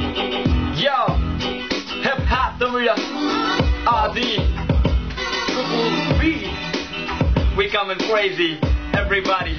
Yo, hip hop தமிழா ஆதி beat. We coming crazy, everybody.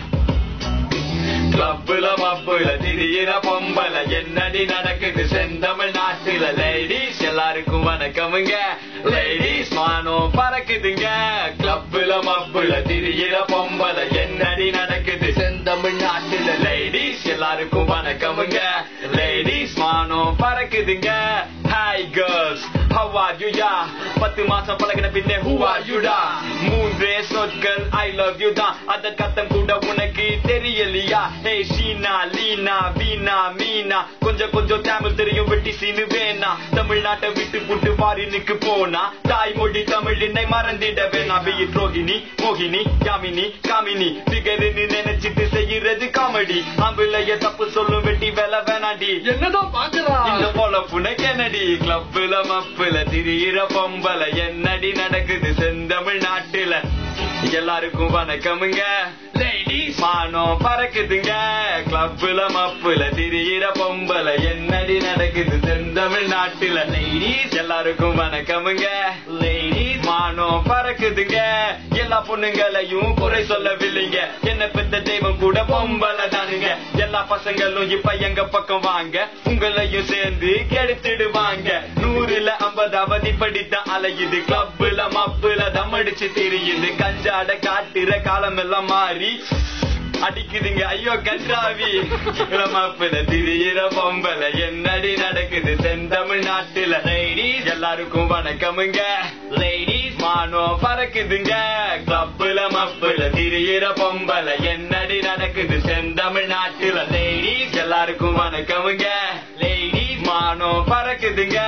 கிளப்புல மப்புல திடீர பொம்பல என்னடி நடக்குது செந்தமிழ் நாட்டுல லேடிஸ் எல்லாருக்கும் வணக்கமுங்க லேடிஸ் மானம் பறக்குதுங்க கிளப்புல மப்புல திடீர பொம்பல என்னடி நடக்குது செந்தமிழ் நாட்டுல லேடிஸ் எல்லாருக்கும் வணக்கமுங்க லேடிஸ் மானம் பறக்குதுங்க hi girls how are you யா பத்து மாசம் பழகின பின்னே who are you டா மூன்றே சொற்கள் I love you தான் அதன் கத்தம் கூட உனக்கு தெரியலையா ஹே ஷீனா லீனா வீணா மீனா கொஞ்சம் கொஞ்சம் தமிழ் தெரியும் வெட்டி சீனு வேணா தமிழ்நாட்டை விட்டு புட்டு பாரினுக்கு போனா தாய்மொழி தமிழ் என்னை மறந்திட வேணா பெய்ய ரோகிணி மோகினி யாமினி காமினி பிகருன்னு நினைச்சிட்டு செய்யறது காமெடி ஆம்பிளைய தப்பு சொல்லும் வெட்டி வேலை வேணாண்டி என்னதான் பாக்குறா இந்த போல புனக்கெனடி கிளப்புல மப்புல திரியிற பொம்பல என்னடி நடக்குது செந்தமிழ் நாட்டுல எல்லாருக்கும் வணக்கமுங்க லேடிஸ் மானம் பறக்குதுங்க கிளப்புல மப்புல திரியிற பொம்பல என்னடி நடக்குது செந்தமிழ் நாட்டுல லேடிஸ் எல்லாருக்கும் வணக்கமுங்க லேடிஸ் மானம் பறக்குதுங்க எல்லா பொண்ணுங்களையும் குறை சொல்லவில்லைங்க என்ன பெத்த தெய்வம் கூட பொம்பல தானுங்க எல்லா பசங்களும் இப்ப எங்க பக்கம் வாங்க உங்களையும் சேர்ந்து கெடுத்துடுவாங்க நூறுல ஐம்பதாவது படித்த அலையுது கிளப்புல மப்புல தம் அடிச்சு தெரியுது கஞ்சாட காட்டுற காலம் எல்லாம் மாறி அடிக்குதுங்க ஐயோ கன்றாவி மப்புல திரியிற பொம்பல என்னடி நடக்குது செந்தமிழ் நாட்டுல லேடிஸ் எல்லாருக்கும் வணக்கமுங்க லேடிஸ் மானம் பறக்குதுங்க கிளப்புல மப்புல திரியிற பொம்பல என்னடி நடக்குது செந்தமிழ் நாட்டுல லேடிஸ் எல்லாருக்கும் வணக்கமுங்க லேடிஸ் மானம் பறக்குதுங்க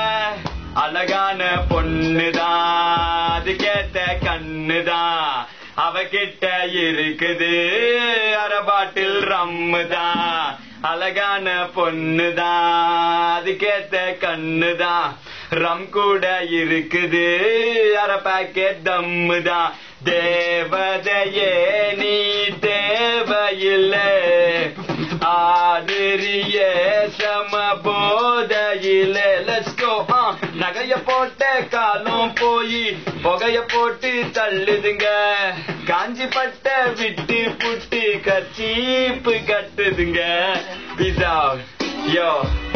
அழகான பொண்ணுதான் அது கேட்ட கண்ணுதான் அவகிட்ட இருக்குது அரபாட்டில் ரம்முதான் அழகான பொண்ணுதான் அது கேட்ட கண்ணுதான் ரம் கூட இருக்குது அரை பாக்கெட் தம்முதான் தேவதையே நீ தேவையில்லை ஆதிரிய சம போதையிலே லெட்ஸ் கோ நகைய போட்ட காலம் போய் புகைய போட்டு தள்ளுதுங்க காஞ்சி பட்ட விட்டு புட்டு கச்சீப்பு கட்டுதுங்க பிசா யோ